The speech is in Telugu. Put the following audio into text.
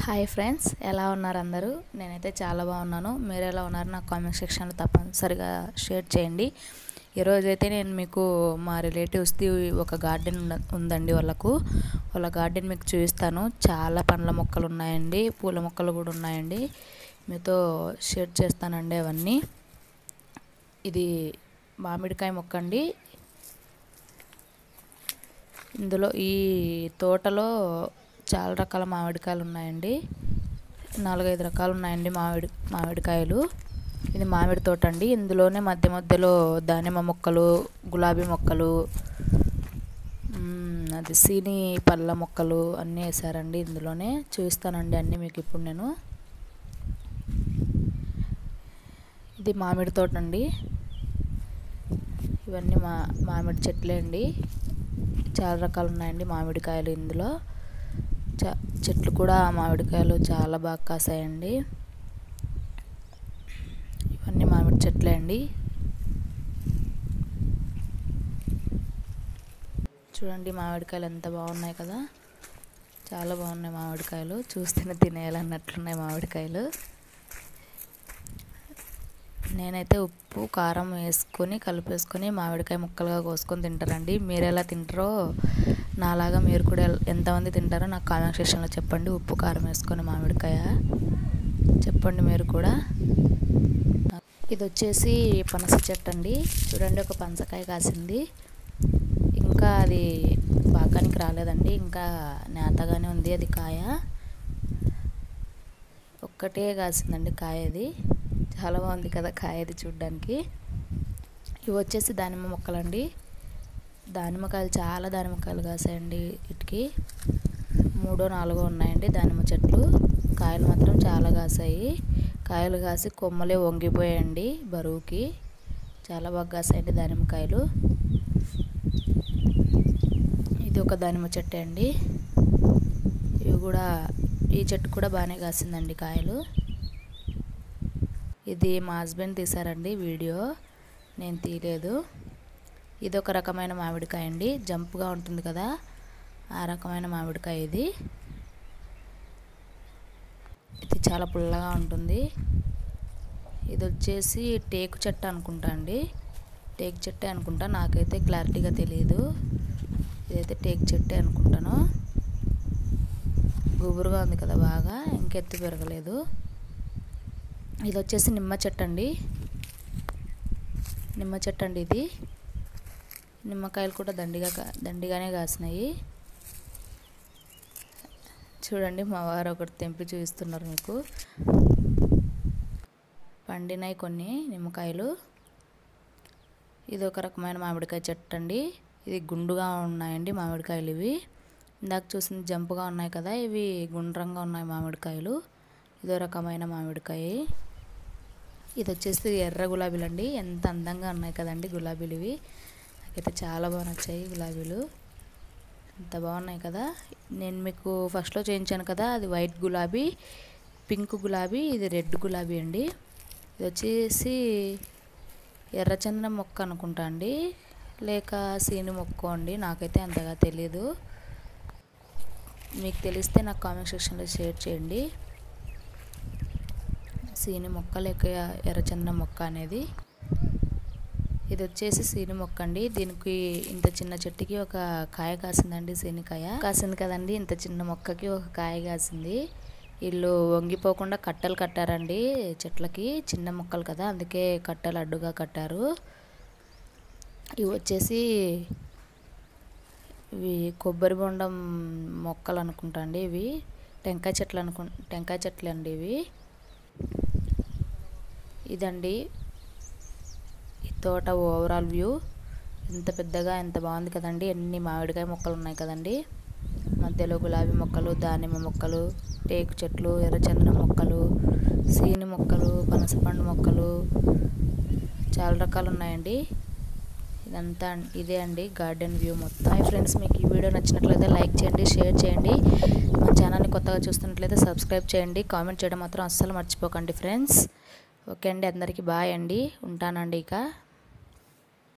హాయ్ ఫ్రెండ్స్ ఎలా ఉన్నారు అందరూ నేనైతే చాలా బాగున్నాను మీరు ఎలా ఉన్నారు నాకు కామెంట్ సెక్షన్లో తప్పనిసరిగా షేర్ చేయండి ఈరోజు అయితే నేను మీకు మా రిలేటివ్స్ది ఒక గార్డెన్ ఉన్న- ఉందండి వాళ్ళకు వాళ్ళ గార్డెన్ మీకు చూపిస్తాను చాలా పండ్ల మొక్కలు ఉన్నాయండి పూల మొక్కలు కూడా ఉన్నాయండి మీతో షేర్ చేస్తానండి అవన్నీ ఇది మామిడికాయ మొక్క అండి ఇందులో ఈ తోటలో చాలా రకాల మామిడికాయలు ఉన్నాయండి నాలుగైదు రకాలు ఉన్నాయండి మామిడి మామిడికాయలు ఇది మామిడి తోట అండి ఇందులోనే మధ్య మధ్యలో దానిమ్మ మొక్కలు గులాబీ మొక్కలు మ్, అది సీని పళ్ళ మొక్కలు అన్నీ వేసారండి ఇందులోనే చూపిస్తానండి అన్నీ మీకు ఇప్పుడు నేను ఇది మామిడి తోట అండి ఇవన్నీ మా మామిడి చెట్లే అండి చాలా రకాలు ఉన్నాయండి మామిడికాయలు ఇందులో చ చెట్లు కూడా మామిడికాయలు చాలా బాగా కాసాయండి ఇవన్నీ మామిడి చెట్లే అండి చూడండి మామిడికాయలు ఎంత బాగున్నాయి కదా చాలా బాగున్నాయి మామిడికాయలు చూస్తేనే తినేయాలన్నట్లున్నాయి మామిడికాయలు నేనైతే ఉప్పు కారం వేసుకొని కలిపేసుకొని మామిడికాయ ముక్కలుగా కోసుకొని తింటారండి మీరు ఎలా తింటారో నాలాగా మీరు కూడా ఎల్- ఎంతమంది తింటారో నాకు కామెంట్ సెక్షన్లో చెప్పండి ఉప్పు కారం వేసుకొని మామిడికాయ చెప్పండి మీరు కూడా ఇది వచ్చేసి పనస చెట్టు అండి చూడండి ఒక పనసకాయ కాసింది ఇంకా అది పాకానికి రాలేదండి ఇంకా నేతగానే ఉంది అది కాయ ఒక్కటే కాసిందండి కాయ అది చాలా బాగుంది కదా కాయ అది చూడ్డానికి ఇవి వచ్చేసి దానిమ్మ మొక్కలండి దానిమ్మకాయలు చాలా దానిమ్మకాయలు కాసాయండి ఇటుకి మూడో నాలుగో ఉన్నాయండి దానిమ్మ చెట్లు కాయలు మాత్రం చాలా కాసాయి కాయలు కాసి కొమ్మలే వంగిపోయాయండి బరువుకి చాలా బాగా కాసాయండి దానిమ్మకాయలు ఇది ఒక దానిమ్మ చెట్టు అండి ఇవి కూడా ఈ చెట్టు కూడా బాగానే కాసిందండి కాయలు ఇది మా హస్బెండ్ తీశారండి వీడియో నేను తీయలేదు ఇది ఒక రకమైన మామిడికాయ అండి జంపుగా ఉంటుంది కదా ఆ రకమైన మామిడికాయ ఇది ఇది చాలా పుల్లగా ఉంటుంది ఇది వచ్చేసి టేకు చెట్టు అనుకుంటా అండి టేకు చెట్టే అనుకుంటా నాకైతే క్లారిటీగా తెలియదు ఇదైతే టేకు చెట్టే అనుకుంటాను గుబురుగా ఉంది కదా బాగా ఇంకెత్తి పెరగలేదు ఇది వచ్చేసి నిమ్మ చెట్టు అండి నిమ్మ చెట్టు అండి ఇది నిమ్మకాయలు కూడా దండిగా కా- దండిగానే కాసినాయి చూడండి మా వారు ఒకటి తెంపి చూపిస్తున్నారు మీకు పండినాయి కొన్ని నిమ్మకాయలు ఇది ఒక రకమైన మామిడికాయ చెట్టు అండి ఇది గుండుగా ఉన్నాయండి మామిడికాయలు ఇవి ఇందాక చూసింది జంపుగా ఉన్నాయి కదా ఇవి గుండ్రంగా ఉన్నాయి మామిడికాయలు ఇదో రకమైన మామిడికాయ ఇది వచ్చేసి ఎర్ర గులాబీలు అండి ఎంత అందంగా ఉన్నాయి కదండి గులాబీలు ఇవి నాకైతే చాలా బాగా నచ్చాయి గులాబీలు ఎంత బాగున్నాయి కదా నేను మీకు ఫస్ట్లో చేయించాను కదా అది వైట్ గులాబీ పింక్ గులాబీ ఇది రెడ్ గులాబీ అండి ఇది వచ్చేసి ఎర్రచందనం మొక్క అనుకుంటా అండి లేక సీని మొక్క అండి నాకైతే అంతగా తెలియదు మీకు తెలిస్తే నాకు కామెంట్ సెక్షన్లో షేర్ చేయండి సీని మొక్క లేక ఎర్రచందనం మొక్క అనేది ఇది వచ్చేసి సీని మొక్క అండి దీనికి ఇంత చిన్న చెట్టుకి ఒక కాయ కాసిందండి సీనికాయ కాసింది కదండి ఇంత చిన్న మొక్కకి ఒక కాయ కాసింది వీళ్ళు వంగిపోకుండా కట్టలు కట్టారండి చెట్లకి చిన్న మొక్కలు కదా అందుకే కట్టలు అడ్డుగా కట్టారు ఇవి వచ్చేసి ఇవి కొబ్బరి బొండం మొక్కలు అనుకుంటా అండి ఇవి టెంకాయ చెట్లు అనుకు టెంకాయ చెట్లు అండి ఇవి ఇదండి ఈ తోట ఓవరాల్ వ్యూ ఎంత పెద్దగా ఎంత బాగుంది కదండి ఎన్ని మామిడికాయ మొక్కలు ఉన్నాయి కదండి మధ్యలో గులాబీ మొక్కలు దానిమ్మ మొక్కలు టేకు చెట్లు ఎర్రచందనం మొక్కలు సీని మొక్కలు పనసపండు మొక్కలు చాలా రకాలు ఉన్నాయండి ఇదంతా అన్- ఇదే అండి గార్డెన్ వ్యూ మొత్తం హాయ్ ఫ్రెండ్స్ మీకు ఈ వీడియో నచ్చినట్లయితే లైక్ చేయండి షేర్ చేయండి మా ఛానల్ని కొత్తగా చూస్తున్నట్లయితే సబ్స్క్రైబ్ చేయండి కామెంట్ చేయడం మాత్రం అస్సలు మర్చిపోకండి ఫ్రెండ్స్ ఓకే అండి అందరికీ బాయ్ అండి ఉంటానండి ఇక